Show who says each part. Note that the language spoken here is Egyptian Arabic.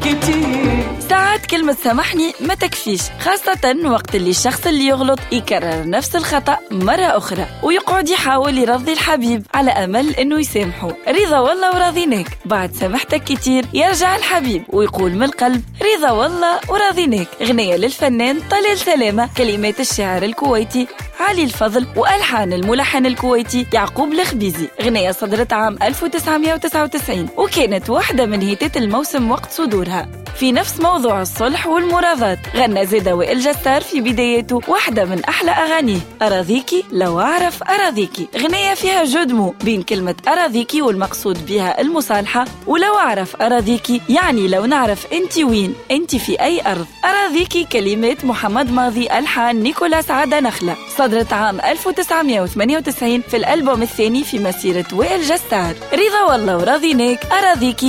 Speaker 1: كتير
Speaker 2: ساعات كلمة سامحني ما تكفيش خاصة وقت اللي الشخص اللي يغلط يكرر نفس الخطأ مرة أخرى ويقعد يحاول يرضي الحبيب على أمل أنه يسامحه رضا والله وراضيناك بعد سامحتك كتير يرجع الحبيب ويقول من القلب رضا والله وراضيناك غنية للفنان طلال سلامة كلمات الشاعر الكويتي علي الفضل وألحان الملحن الكويتي يعقوب الخبيزي غنية صدرت عام 1999 وكانت واحدة من هيتات الموسم وقت صدورها في نفس موضوع الصلح والمراضات غنى زيد وائل جسار في بدايته واحدة من أحلى أغانيه أراضيكي لو أعرف أراضيكي غنية فيها جدمو بين كلمة أراضيكي والمقصود بها المصالحة ولو أعرف أراضيكي يعني لو نعرف أنت وين أنت في أي أرض أراضيكي كلمات محمد ماضي ألحان نيكولاس عادة نخلة صدرت عام 1998 في الألبوم الثاني في مسيرة وائل جسار رضا والله وراضيناك أراضيكي